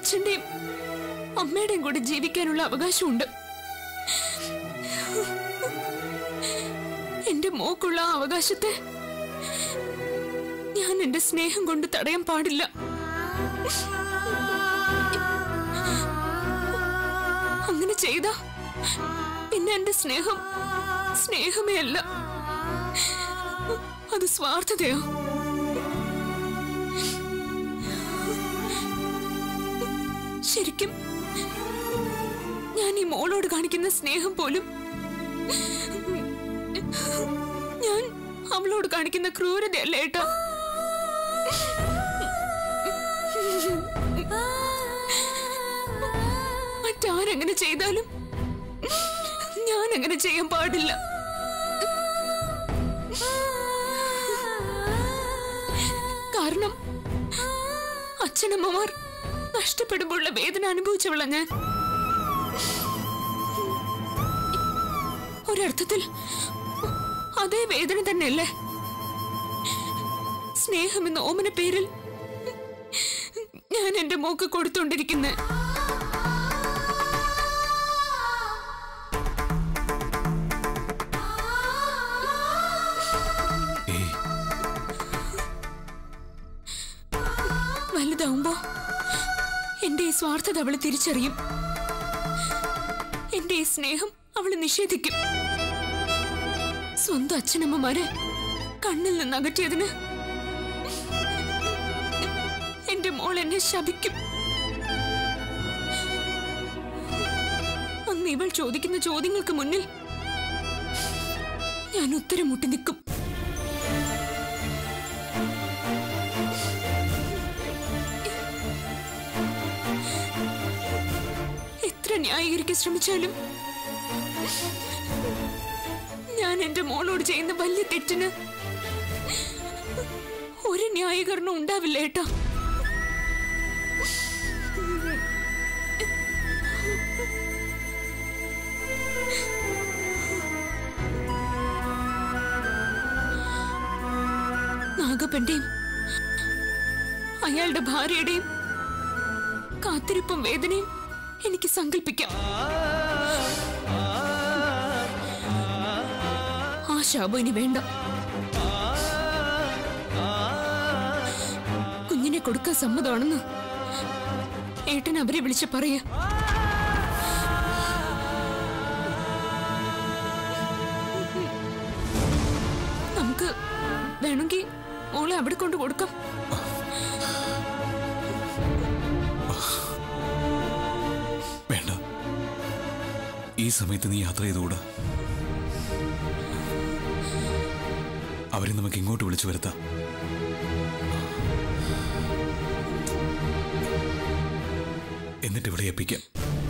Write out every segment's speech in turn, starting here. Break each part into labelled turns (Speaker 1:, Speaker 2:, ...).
Speaker 1: അച്ഛന്റെയും അമ്മയുടെയും കൂടെ ജീവിക്കാനുള്ള അവകാശമുണ്ട് എന്റെ മോക്കുള്ള ആ അവകാശത്തെ ഞാൻ എന്റെ സ്നേഹം കൊണ്ട് തടയാൻ പാടില്ല അങ്ങനെ ചെയ്ത പിന്നെ എന്റെ സ്നേഹം സ്നേഹമേ അല്ല അത് സ്വാർത്ഥതയോ ശരിക്കും ഞാൻ ഈ മോളോട് കാണിക്കുന്ന സ്നേഹം പോലും ഞാൻ അവളോട് കാണിക്കുന്ന ക്രൂരതയല്ല ഏട്ടാ മറ്റാരെങ്ങനെ ചെയ്താലും ഞാൻ അങ്ങനെ ചെയ്യാൻ പാടില്ല കാരണം അച്ഛനമ്മമാർ നഷ്ടപ്പെടുമ്പോഴുള്ള വേദന അനുഭവിച്ചവള ഞാൻ ഒരർത്ഥത്തിൽ അതേ വേദന തന്നെയല്ലേ സ്നേഹം എന്ന ഓമന പേരിൽ ഞാൻ എന്റെ മോക്ക് കൊടുത്തോണ്ടിരിക്കുന്നത്
Speaker 2: ഏയ്
Speaker 1: വലുതാവുമ്പോ എന്റെ ഈ സ്വാർത്ഥത അവള് തിരിച്ചറിയും എന്റെ ഈ സ്നേഹം അവള് നിഷേധിക്കും സ്വന്തം അച്ഛനമ്മമാരെ കണ്ണിൽ നിന്ന് അകറ്റിയതിന് എന്റെ മോൾ എന്നെ ശപിക്കും അന്ന് ഇവൾ ചോദിക്കുന്ന ചോദ്യങ്ങൾക്ക് മുന്നിൽ ഞാൻ ഉത്തരം മുട്ടി നിൽക്കും എത്ര ന്യായീകരിക്കാൻ ശ്രമിച്ചാലും ഞാൻ എന്റെ മോളോട് ചെയ്യുന്ന വലിയ തെറ്റിന് ഒരു ന്യായീകരണം ഉണ്ടാവില്ല ഏട്ടാ നാഗപ്പന്റെയും അയാളുടെ ഭാര്യയുടെയും കാത്തിരിപ്പും വേദനയും എനിക്ക് സങ്കല്പിക്കാം ആ ശാപം ഇനി വേണ്ട കുഞ്ഞിനെ കൊടുക്കാൻ സമ്മതമാണെന്ന് ഏട്ടൻ അവരെ വിളിച്ച് പറയ നമുക്ക് വേണമെങ്കിൽ മോളെ അവിടെ കൊണ്ട് കൊടുക്കാം
Speaker 2: വേണ്ട ഈ സമയത്ത് നീ യാത്ര ചെയ്തുകൂടാ അവരെ നമുക്ക് ഇങ്ങോട്ട് വിളിച്ചു വരുത്താം എന്നിട്ട് ഇവിടെ എപ്പിക്കാം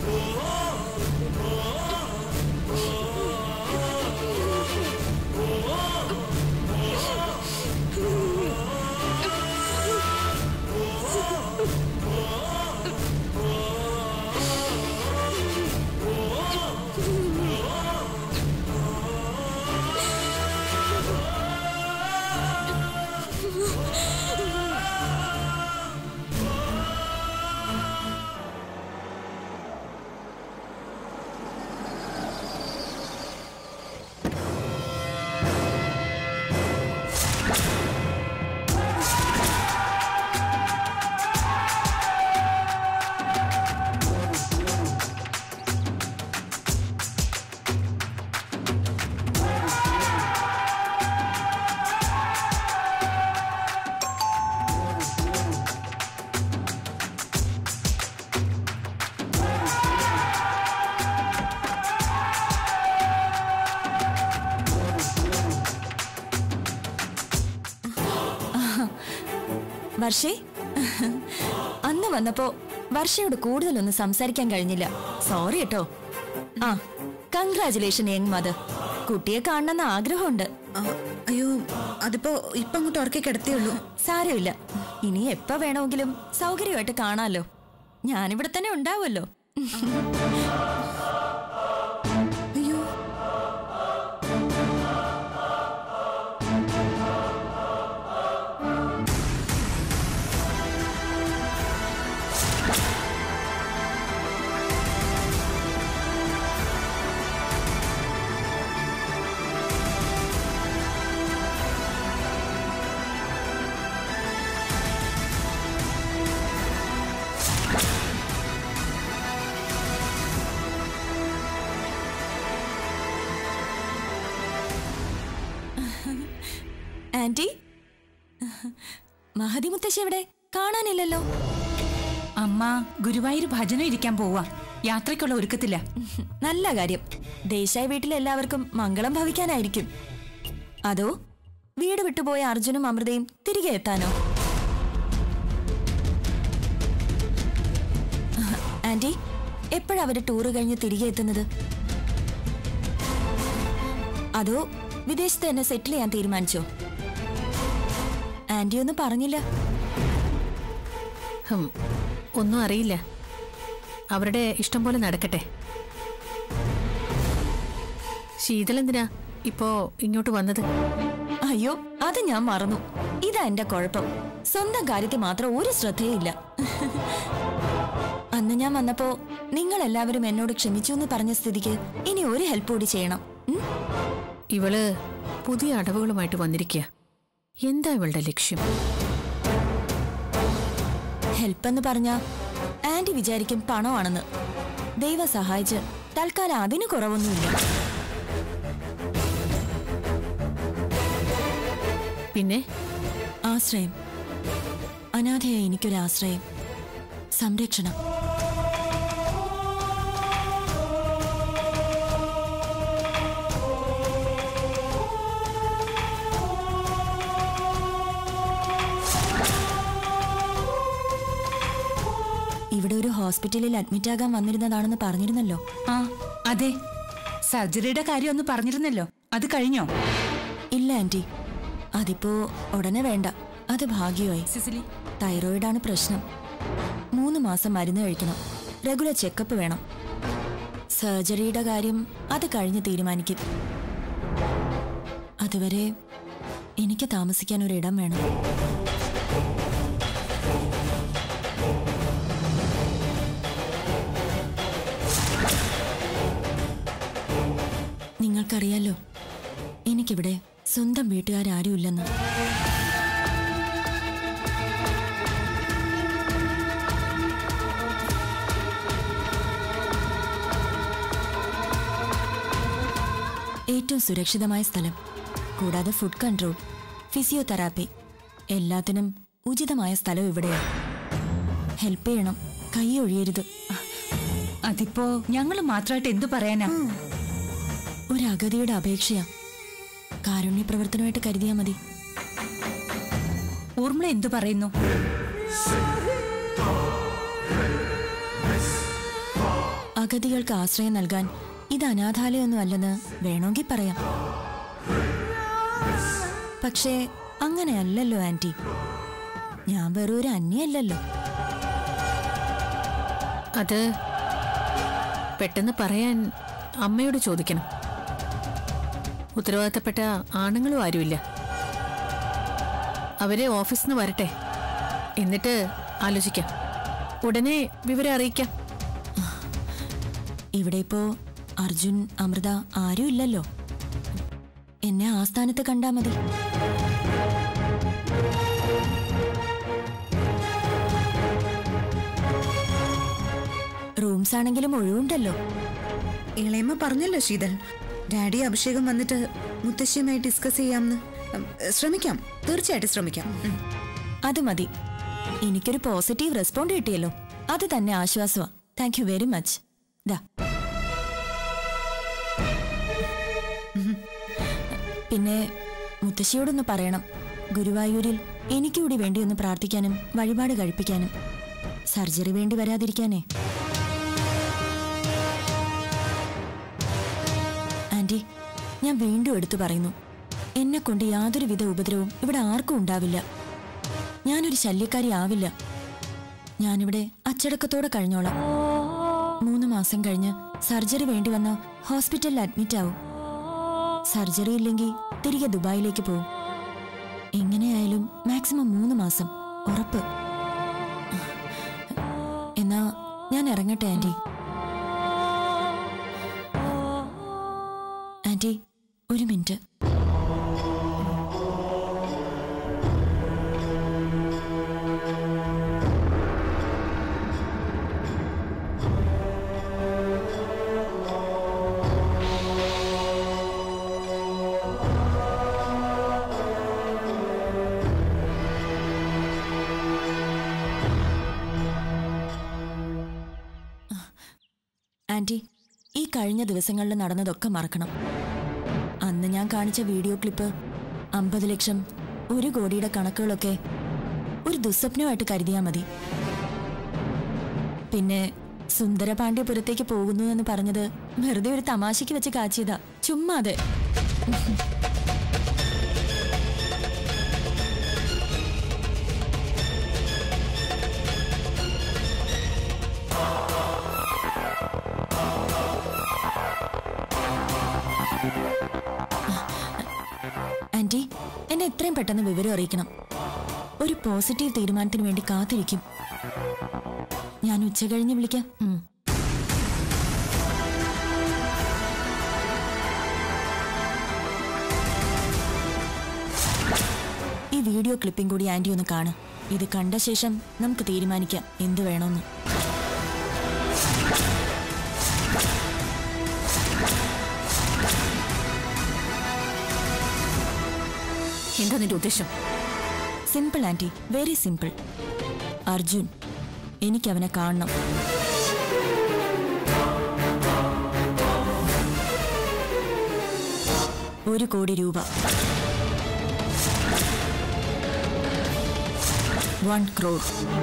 Speaker 3: വർഷേ അന്ന് വന്നപ്പോ വർഷയോട് കൂടുതലൊന്നും സംസാരിക്കാൻ കഴിഞ്ഞില്ല സോറി കേട്ടോ ആ കൺഗ്രാചുലേഷൻ യങ് മദർ കുട്ടിയെ കാണണമെന്ന് ആഗ്രഹമുണ്ട്
Speaker 4: ആ, അയ്യോ അതിപ്പോ ഇപ്പൊ അങ്ങോട്ട് ഉറക്കി കിടത്തേ ഉള്ളൂ
Speaker 3: സാരമില്ല ഇനി എപ്പോ വേണമെങ്കിലും സൗകര്യമായിട്ട് കാണാലോ ഞാനിവിടെ തന്നെ ഉണ്ടാവുമല്ലോ
Speaker 4: അയ്യോ
Speaker 3: ആന്റി മഹതി മുത്തശ്ശി എവിടെ കാണാനില്ലല്ലോ
Speaker 5: അമ്മ ഗുരുവായൂർ ഭജന ഇരിക്കാൻ പോവാ യാത്രയ്ക്കുള്ള ഒരുക്കത്തില്ല
Speaker 3: നല്ല കാര്യം ദേശായി വീട്ടിലെ എല്ലാവർക്കും മംഗളം ഭവിക്കാനായിരിക്കും അതോ വീട് വിട്ടുപോയ അർജുനും അമൃതയും തിരികെ എത്താനോ ആന്റി എപ്പോഴാ അവര് ടൂറ് കഴിഞ്ഞ് തിരികെ എത്തുന്നത് അതോ വിദേശത്ത് തന്നെ സെറ്റിൽ ചെയ്യാൻ തീരുമാനിച്ചോ ആന്റി ഒന്നും പറഞ്ഞില്ല
Speaker 6: ഹും, ഒന്നും അറിയില്ല അവരുടെ ഇഷ്ടം പോലെ നടക്കട്ടെ ശീതൾ എന്തിനാ ഇപ്പോ ഇങ്ങോട്ട് വന്നത്
Speaker 3: അയ്യോ അത് ഞാൻ മറന്നു ഇതാ എന്റെ കുഴപ്പം സ്വന്തം കാര്യത്തിൽ മാത്രം ഒരു ശ്രദ്ധയില്ല അന്ന് ഞാൻ വന്നപ്പോ നിങ്ങൾ എല്ലാവരും എന്നോട് ക്ഷമിച്ചു എന്ന് പറഞ്ഞ സ്ഥിതിക്ക് ഇനി ഒരു ഹെൽപ്പ് കൂടി ചെയ്യണം ഉം?
Speaker 6: ഇവള് പുതിയ അടവുകളുമായിട്ട് വന്നിരിക്കുക എന്താ ഇവളുടെ ലക്ഷ്യം
Speaker 3: ഹെൽപ്പ് എന്ന് പറഞ്ഞ ആന്റി വിചാരിക്കും പണമാണെന്ന് ദൈവം സഹായിച്ച് തൽക്കാലം അതിന് കുറവൊന്നുമില്ല
Speaker 6: പിന്നെ
Speaker 3: ആശ്രയം അനാഥയായ എനിക്കൊരു ആശ്രയം സംരക്ഷണം ഇവിടെ ഒരു ഹോസ്പിറ്റലിൽ അഡ്മിറ്റ് ആകാൻ വന്നിരുന്നതാണെന്ന് പറഞ്ഞിരുന്നല്ലോ
Speaker 5: ആ അതെ സർജറിയുടെ കാര്യം ഒന്ന് പറഞ്ഞിരുന്നല്ലോ അത് കഴിഞ്ഞോ
Speaker 3: ഇല്ല ആന്റി അതിപ്പോ ഉടനെ വേണ്ട അത് ഭാഗ്യമായി
Speaker 5: സിസിലി
Speaker 3: തൈറോയിഡാണ് പ്രശ്നം മൂന്ന് മാസം മരുന്ന് കഴിക്കണം റെഗുലർ ചെക്കപ്പ് വേണം സർജറിയുടെ കാര്യം അത് കഴിഞ്ഞ് തീരുമാനിക്കും അതുവരെ എനിക്ക് താമസിക്കാൻ ഒരിടം വേണം നിങ്ങൾക്കറിയാലോ എനിക്കിവിടെ സ്വന്തം വീട്ടുകാരാരുമില്ലെന്ന് ഏറ്റവും സുരക്ഷിതമായ സ്ഥലം കൂടാതെ ഫുഡ് കൺട്രോൾ ഫിസിയോതെറാപ്പി എല്ലാത്തിനും ഉചിതമായ സ്ഥലം ഇവിടെയാണ് ഹെൽപ്പ് ചെയ്യണം കൈ ഒഴിയരുത്
Speaker 5: അതിപ്പോ ഞങ്ങൾ മാത്രമായിട്ട് എന്തു പറയാനാ
Speaker 3: ഒരു അഗതിയുടെ അപേക്ഷയാ കാരുണ്യ പ്രവർത്തനമായിട്ട് കരുതിയാൽ മതി
Speaker 5: ഊർമിള എന്തു പറയുന്നു
Speaker 3: അഗതികൾക്ക് ആശ്രയം നൽകാൻ ഇത് അനാഥാലയമൊന്നും അല്ലെന്ന് വേണമെങ്കിൽ പറയാം പക്ഷേ അങ്ങനെയല്ലല്ലോ ആന്റി ഞാൻ വെറും ഒരു അന്യല്ലല്ലോ
Speaker 6: അത് പെട്ടെന്ന് പറയാൻ അമ്മയോട് ചോദിക്കണം ഉത്തരവാദിത്തപ്പെട്ട ആണുങ്ങളും ആരുമില്ല അവരെ ഓഫീസിൽ നിന്ന് വരട്ടെ എന്നിട്ട് ആലോചിക്കാം ഉടനെ വിവരം അറിയിക്കാം
Speaker 3: ഇവിടെ ഇപ്പോ അർജുൻ അമൃത ആരും ഇല്ലല്ലോ എന്നെ ആ സ്ഥാനത്ത് കണ്ടാ മതി റൂംസ് ആണെങ്കിലും ഒഴിവുണ്ടല്ലോ
Speaker 4: ഇളയമ്മ പറഞ്ഞല്ലോ ശീതൾ ഡാഡി അഭിഷേകം വന്നിട്ട് മുത്തശ്ശിയുമായി ഡിസ്കസ് ചെയ്യാമെന്ന് ഉം, ശ്രമിക്കാം തീർച്ചയായിട്ടും ശ്രമിക്കാം ഉം.
Speaker 3: അത് മതി എനിക്കൊരു പോസിറ്റീവ് റെസ്പോണ്ട് കിട്ടിയല്ലോ അത് തന്നെ ആശ്വാസമാ താങ്ക് യു വെരി മച്ച് ദാ പിന്നെ മുത്തശ്ശിയോടൊന്ന് പറയണം ഗുരുവായൂരിൽ എനിക്കൂടി വേണ്ടി ഒന്ന് പ്രാർത്ഥിക്കാനും വഴിപാട് കഴിപ്പിക്കാനും സർജറി വേണ്ടി വരാതിരിക്കാനേ ആന്റി ഞാൻ വീണ്ടും എടുത്തു പറയുന്നു എന്നെ കൊണ്ട് യാതൊരുവിധ ഉപദ്രവവും ഇവിടെ ആർക്കും ഉണ്ടാവില്ല ഞാനൊരു ശല്യക്കാരി ആവില്ല ഞാനിവിടെ അച്ചടക്കത്തോടെ കഴിഞ്ഞോളാം മൂന്ന് മാസം കഴിഞ്ഞ് സർജറി വേണ്ടി വന്ന ഹോസ്പിറ്റലിൽ അഡ്മിറ്റ് ആവും സർജറി ഇല്ലെങ്കിൽ തിരികെ ദുബായിലേക്ക് പോവും എങ്ങനെയായാലും മാക്സിമം മൂന്ന് മാസം ഉറപ്പ് എന്നാ ഞാൻ ഇറങ്ങട്ടെ ആന്റി ആന്റി ഒരു മിനിറ്റ് ആന്റി ഈ കഴിഞ്ഞ ദിവസങ്ങളിൽ നടന്നതൊക്കെ മറക്കണം അന്ന് ഞാൻ കാണിച്ച വീഡിയോ ക്ലിപ്പ് അമ്പത് ലക്ഷം ഒരു കോടിയുടെ കണക്കുകളൊക്കെ ഒരു ദുസ്വപ്നമായിട്ട് കരുതിയാൽ മതി പിന്നെ സുന്ദരപാണ്ഡ്യപുരത്തേക്ക് പോകുന്നു എന്ന് പറഞ്ഞത് വെറുതെ ഒരു തമാശയ്ക്ക് വെച്ച് കാച്ചിയതാ ചുമ്മാതെ ആന്റി എന്നെ എത്രയും പെട്ടെന്ന് വിവരം അറിയിക്കണം ഒരു പോസിറ്റീവ് തീരുമാനത്തിന് വേണ്ടി കാത്തിരിക്കും ഞാൻ ഉച്ച കഴിഞ്ഞ് വിളിക്കാം ഉം. ഈ വീഡിയോ ക്ലിപ്പിംഗ് കൂടി ആന്റി ഒന്ന് കാണും ഇത് കണ്ട ശേഷം നമുക്ക് തീരുമാനിക്കാം എന്ത് വേണമെന്ന്
Speaker 6: എന്താ നിന്റെ ഉദ്ദേശം
Speaker 3: simple aunty very simple Arjun എനിക്കവനെ കാണണം ഒരു കോടി രൂപ വൺ ക്രോർ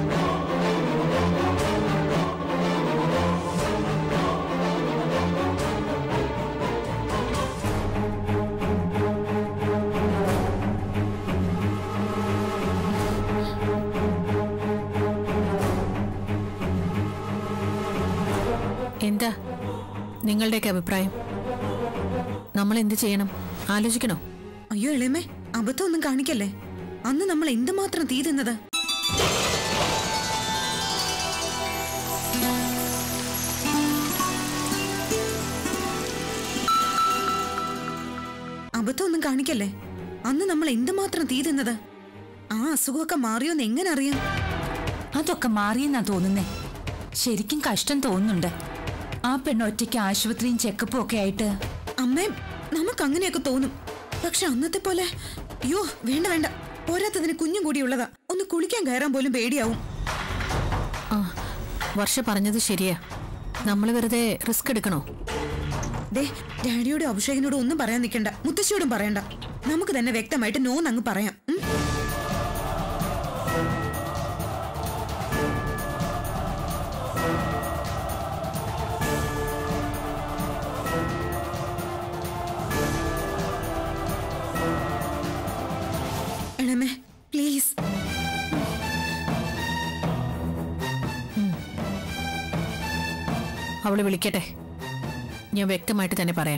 Speaker 6: എന്താ നിങ്ങളുടെയൊക്കെ അഭിപ്രായം നമ്മൾ എന്ത് ചെയ്യണം ആലോചിക്കണോ
Speaker 4: അയ്യോ എളിമേ അബദ്ധമൊന്നും കാണിക്കല്ലേ അന്ന് നമ്മൾ എന്തുമാത്രം തീ തിന്നത് അബദ്ധമൊന്നും കാണിക്കല്ലേ അന്ന് നമ്മൾ എന്തുമാത്രം തീ തിന്നത് ആ അസുഖമൊക്കെ മാറിയോന്ന് എങ്ങനെ അറിയാം
Speaker 5: അതൊക്കെ മാറിയെന്നാ തോന്നുന്നേ ശരിക്കും കഷ്ടം തോന്നുന്നുണ്ട് ആ പെണ്ണ് ഒറ്റയ്ക്ക് ആശുപത്രിയും ചെക്കപ്പും ഒക്കെ ആയിട്ട്
Speaker 4: അമ്മേ നമുക്ക് അങ്ങനെയൊക്കെ തോന്നും പക്ഷെ അന്നത്തെ പോലെ അയ്യോ വേണ്ട വേണ്ട പോരാത്തതിന് കുഞ്ഞും കൂടി ഉള്ളതാ ഒന്ന് കുളിക്കാൻ കയറാൻ പോലും പേടിയാവും
Speaker 6: ആ വർഷ പറഞ്ഞത് ശരിയാ നമ്മൾ വെറുതെ റിസ്ക് എടുക്കണോ
Speaker 4: ദേ ഡാഡിയോടും അഭിഷേകിനോടും ഒന്നും പറയാൻ നിൽക്കണ്ട മുത്തശ്ശിയോടും പറയണ്ട നമുക്ക് തന്നെ വ്യക്തമായിട്ട് നോന്ന് അങ്ങ് പറയാം ഉം? എളമേ പ്ലീസ്
Speaker 6: അവള് വിളിക്കട്ടെ ഞാൻ വ്യക്തമായിട്ട് തന്നെ പറയാം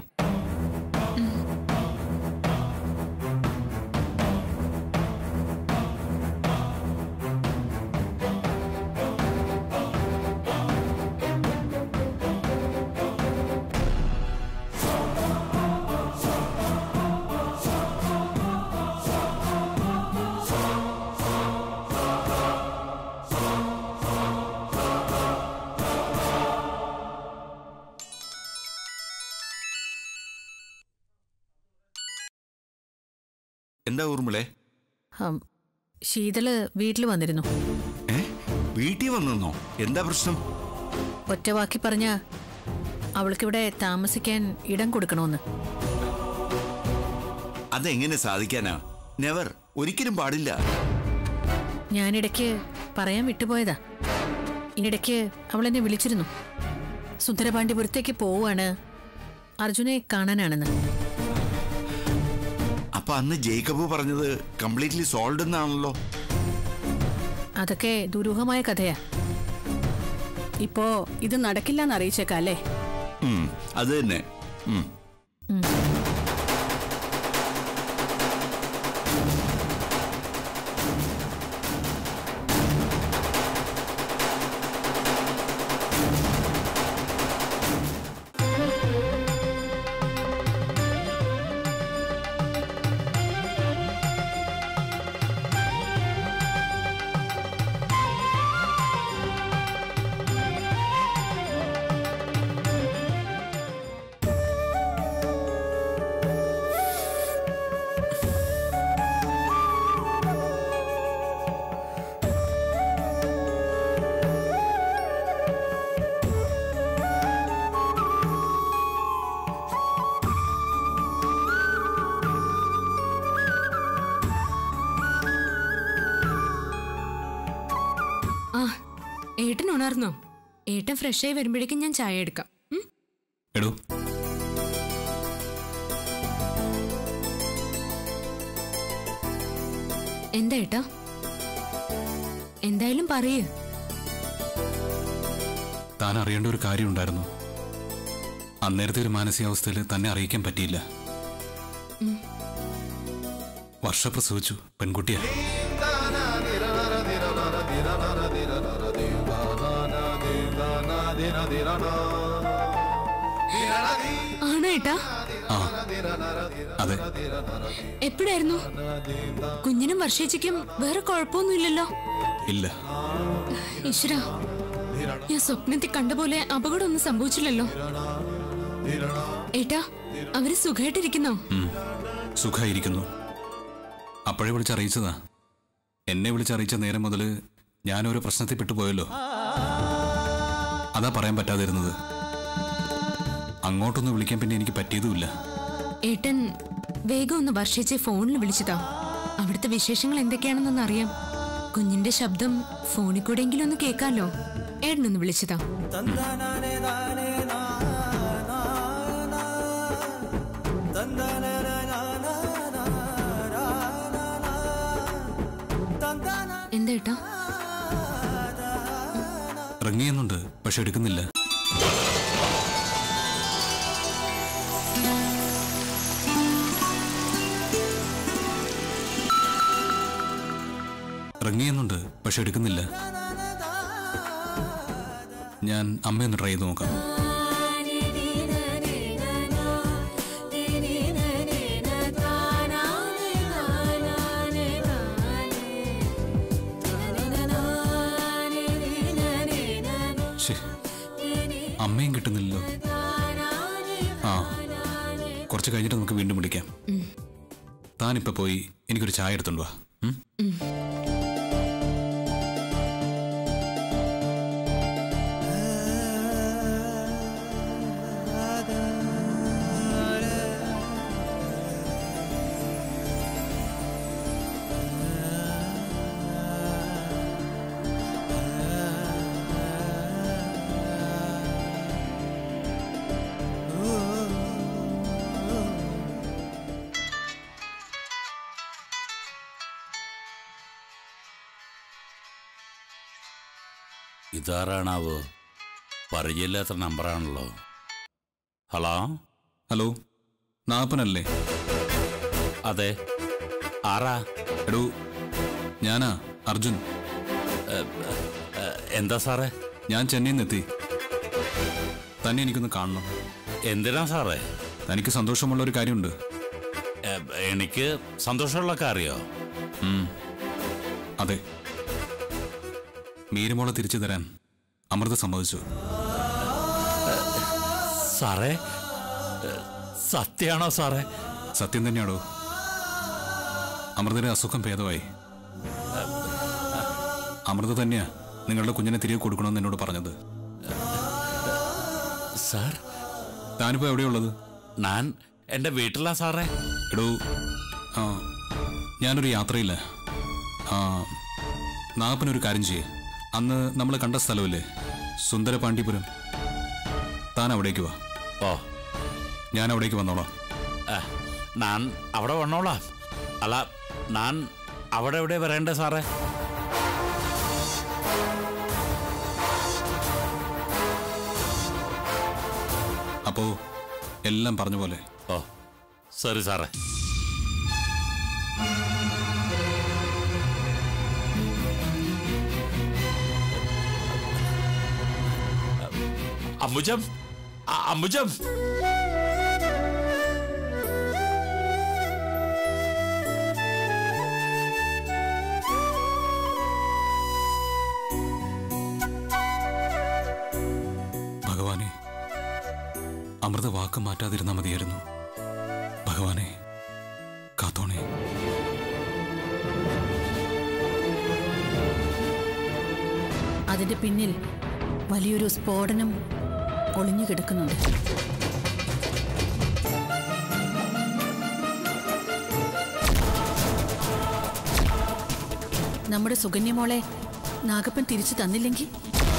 Speaker 7: എന്താ ഊർമിളെ
Speaker 6: ഹം, ശീതള് വീട്ടിൽ വന്നിരുന്നു
Speaker 7: ഏ വീട്ടിൽ വന്നെന്നോ എന്താ പ്രശ്നം
Speaker 6: ഒറ്റവാക്കി പറഞ്ഞ അവൾക്കിവിടെ താമസിക്കാൻ ഇടം കൊടുക്കണമെന്ന്
Speaker 7: അതെങ്ങനെ സാധിക്കാനാ നെവർ ഒരിക്കലും പാടില്ല
Speaker 6: ഞാനിടയ്ക്ക് പറയാൻ വിട്ടുപോയതാ ഇടയ്ക്ക് അവൾ എന്നെ വിളിച്ചിരുന്നു സുന്ദരപാണ്ഡ്യപുരത്തേക്ക് പോവാണ് അർജുനെ കാണാനാണെന്ന്
Speaker 7: അപ്പൊ അന്ന് ജേക്കബ് പറഞ്ഞത് കംപ്ലീറ്റ്ലി സോൾഡ് എന്നാണല്ലോ
Speaker 6: അതൊക്കെ ദുരൂഹമായ കഥയാ
Speaker 8: ഇപ്പോ ഇത് നടക്കില്ലെന്ന് അറിയിച്ചേക്കാം അല്ലേ
Speaker 7: ഉം, അത് തന്നെ ഉം.
Speaker 1: ഏട്ടൻ ഉണർന്നോ ഏട്ടൻ ഫ്രഷായി വരുമ്പോഴേക്കും ഞാൻ ചായ എടുക്കാം ഉം?
Speaker 2: എടോ
Speaker 1: എന്താ ഏട്ടാ എന്തായാലും പറയൂ
Speaker 2: താൻ അറിയേണ്ട ഒരു കാര്യം ഉണ്ടായിരുന്നു അന്നേരത്തെ ഒരു മാനസികാവസ്ഥയിൽ തന്നെ അറിയിക്കാൻ പറ്റിയില്ല വർഷ പ്രസവിച്ചു പെൺകുട്ടിയാ
Speaker 1: ആണോ ഏട്ടാ
Speaker 2: ആ അതെ
Speaker 1: എപ്പോഴായിരുന്നു കുഞ്ഞിനും വർഷേച്ചിക്കും വേറെ കുഴപ്പമൊന്നുമില്ലല്ലോ
Speaker 2: ഇല്ല
Speaker 1: ഈശ്വര ഞാൻ സ്വപ്നത്തിൽ കണ്ട പോലെ അപകടമൊന്നും സംഭവിച്ചില്ലല്ലോ ഏട്ടാ അവര് സുഖമായിട്ടിരിക്കുന്നോ
Speaker 2: ഉം. സുഖായിരിക്കുന്നു അപ്പോഴേ വിളിച്ചറിയിച്ചതാ എന്നെ വിളിച്ചറിയിച്ച നേരം മുതൽ ഞാൻ ഓരോ പ്രശ്നത്തിൽ പെട്ടുപോയല്ലോ അതാ പറയാൻ പറ്റാതിരുന്നത് അങ്ങോട്ടൊന്ന് വിളിക്കാൻ പിന്നെ എനിക്ക് പറ്റിയതുമില്ല
Speaker 1: ഏട്ടൻ വേഗം ഒന്ന് വർഷിച്ച് ഫോണിൽ വിളിച്ചതാ അവിടുത്തെ വിശേഷങ്ങൾ എന്തൊക്കെയാണെന്നൊന്ന് അറിയാം കുഞ്ഞിന്റെ ശബ്ദം ഫോണിൽ കൂടെയെങ്കിലും ഒന്ന് കേൾക്കാലോ ഏട്ടനൊന്ന് വിളിച്ചതാ എന്താ ഏട്ടാ
Speaker 2: ഇറങ്ങിയെന്നുണ്ട് പക്ഷെ എടുക്കുന്നില്ല ഇറങ്ങിയെന്നുണ്ട് പക്ഷെ എടുക്കുന്നില്ല ഞാൻ അമ്മയൊന്ന് ട്രൈ ചെയ്ത് നോക്കാം ശ്ശേ, അമ്മയും കിട്ടുന്നില്ലല്ലോ ആ കുറച്ച് കഴിഞ്ഞിട്ട് നമുക്ക് വീണ്ടും വിളിക്കാം താനിപ്പോ പോയി എനിക്കൊരു ചായ എടുത്തോണ്ട് വാ ഉം?
Speaker 9: ഇതാരാണാവോ പരിചയമില്ലാത്ത നമ്പറാണല്ലോ ഹലോ
Speaker 2: ഹലോ നാപ്പനല്ലേ
Speaker 9: അതെ ആരാ
Speaker 2: എടോ ഞാനാ അർജുൻ
Speaker 9: ഏ, എന്താ സാറേ
Speaker 2: ഞാൻ ചെന്നൈയിൽ നിന്ന് എത്തി തന്നെ എനിക്കൊന്ന് കാണണം
Speaker 9: എന്തിനാ സാറേ
Speaker 2: തനിക്ക് സന്തോഷമുള്ള ഒരു കാര്യമുണ്ട്
Speaker 9: ഏ, എനിക്ക് സന്തോഷമുള്ളൊക്കെ അറിയോ
Speaker 2: ഉം. അതെ മീരമോളെ തിരിച്ചു തരാൻ അമൃത സമ്മതിച്ചു
Speaker 9: സാറേ ഏ, സത്യാണോ സാറേ
Speaker 2: സത്യം തന്നെയാണോ അമൃതയുടെ അസുഖം ഭേദമായി അമൃത തന്നെയാ നിങ്ങളുടെ കുഞ്ഞിനെ തിരികെ കൊടുക്കണമെന്ന് എന്നോട് പറഞ്ഞത്
Speaker 9: സാർ
Speaker 2: താനിപ്പോ എവിടെയുള്ളത്
Speaker 9: ഞാൻ എൻ്റെ വീട്ടിലാ സാറേ
Speaker 2: എടോ ആ ഞാനൊരു യാത്രയില്ല ആ നാഗപ്പനൊരു കാര്യം ചെയ്യേ അന്ന് നമ്മൾ കണ്ട സ്ഥലമില്ലേ സുന്ദരപാണ്ഡിപുരം താൻ അവിടേക്ക് വാ
Speaker 9: ഓ
Speaker 2: ഞാൻ അവിടേക്ക് വന്നോളാം
Speaker 9: ഏ, ഞാൻ അവിടെ വന്നോളാം അല്ല ഞാൻ അവിടെ എവിടെ വരേണ്ടേ സാറേ
Speaker 2: അപ്പോ എല്ലാം പറഞ്ഞ പോലെ
Speaker 9: ഓ സോറി സാറേ അമ്പുജം അ- അമ്പുജം
Speaker 2: ഭഗവാനെ അമൃത വാക്ക് മാറ്റാതിരുന്നാ മതിയായിരുന്നു ഭഗവാനെ കാത്തോണേ
Speaker 8: അതിന്റെ പിന്നിൽ വലിയൊരു സ്ഫോടനം ഒളിഞ്ഞു കിടക്കുന്നുണ്ട് നമ്മുടെ സുകന്യമോളെ നാഗപ്പൻ തിരിച്ചു തന്നില്ലെങ്കിൽ